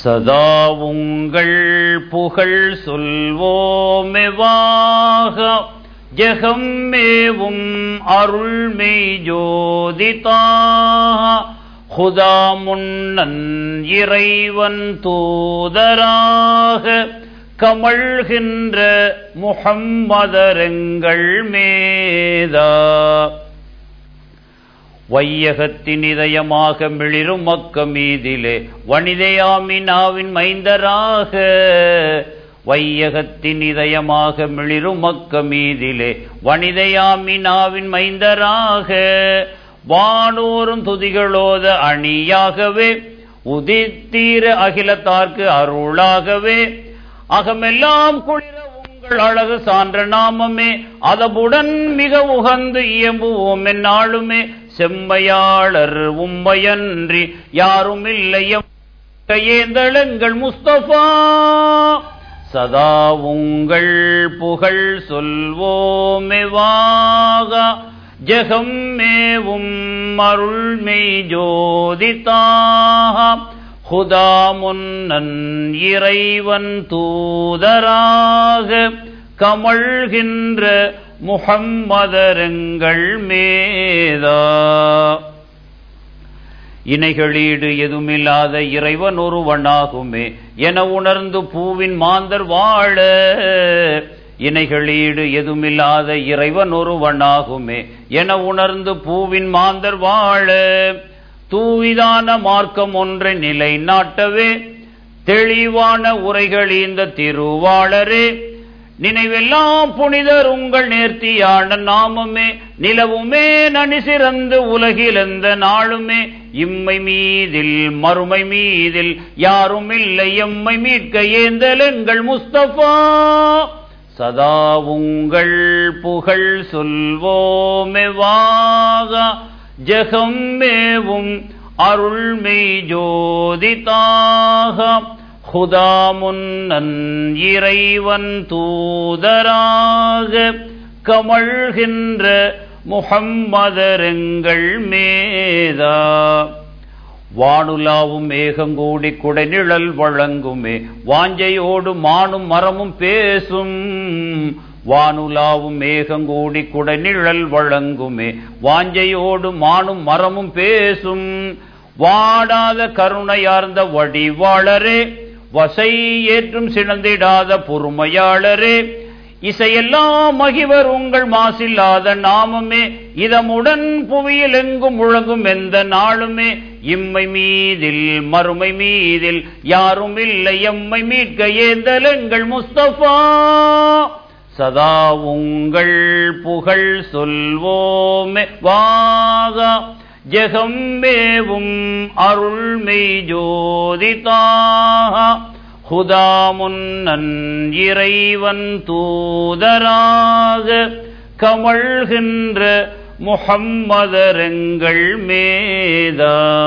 சதா உங்கள் புகழ் சொல்வோமெவாக ஜெகம் மேவும் அருள்மெய் ஜோதிதாக ஹுதா முன்னன் இறைவன் தூதராக கமழ்கின்ற முகம்மதரங்கள் மேதா வையகத்தின் இதயமாக மிளிரும் மக்க மீதிலே வனிதையாமினாவின் மைந்தராக வையகத்தின் இதயமாக மிளிரும் மக்க மீதிலே வனிதையாமினாவின் மைந்தராக வானோரும் துதிகளோத அணியாகவே உதித்தீர அகிலத்தார்க்கு அருளாகவே அகமெல்லாம் குளிர உங்கள் அழகு சான்ற நாமமே அதபுடன் மிக உகந்து இயம்புவோம் என்னாலுமே செம்மையாளர் உம்மையன்றி யாரும் இல்லையம் கையேந்தளங்கள் முஸ்தபா சதா உங்கள் புகழ் சொல்வோமெவாக ஜெகம் மேவும் அருள்மெய் ஜோதிதாக ஹுதா முன்னன் இறைவன் தூதராக கமழ்கின்ற முகம்மதரங்கள் மேதா இணைகளீடு எதுமில்லாத இறைவன் ஒருவனாகுமே என உணர்ந்து பூவின் மாந்தர் வாழ இணைகளீடு எதுமில்லாத இறைவன் ஒருவனாகுமே என உணர்ந்து பூவின் மாந்தர் வாழ தூவிதான மார்க்கம் ஒன்றை நிலை நாட்டவே தெளிவான உரைகள் இந்த திருவாளரே நினைவெல்லாம் புனிதர் உங்கள் நேர்த்தியான நாமமே நிலவுமே நனி சிறந்து உலகில் எந்த நாளுமே இம்மை மீதில் மறுமை மீதில் யாரும் இல்லை எம்மை மீட்க ஏந்தல் எங்கள் முஸ்தபா சதா உங்கள் புகழ் சொல்வோமெவாக ஜெகம் மேவும் அருள்மெய் ஜோதிதாக ஹுதா முன்னன் இறைவன் தூதராக கமழ்கின்ற முகம்மதரங்கள் மேதா வானுலாவும் மேகங்கூடி குடைநிழல் வழங்குமே வாஞ்சையோடு மானும் மரமும் பேசும் வானுலாவும் மேகங்கூடி குடைநிழல் வழங்குமே வாஞ்சையோடு மானும் மரமும் பேசும் வாடாத கருணையார்ந்த வடிவாளரே வசை ஏற்றும் சினந்திடாத பொறுமையாளரே இசையெல்லாம் மகிவர் உங்கள் மாசில்லாத நாமமே இதமுடன் புவியில் எங்கும் முழங்கும் எந்த நாளுமே இம்மை மீதில் மறுமை மீதில் யாரும் இல்லை எம்மை மீட்க ஏந்தல் எங்கள் முஸ்தபா சதா உங்கள் புகழ் சொல்வோமே வாகா ஜெகம் மேவும் அருள்மெய் ஜோதிதாக ஹுதா முன்னன் இறைவன் தூதராக கமழ்கின்ற முகம்மதரங்கள் மேதா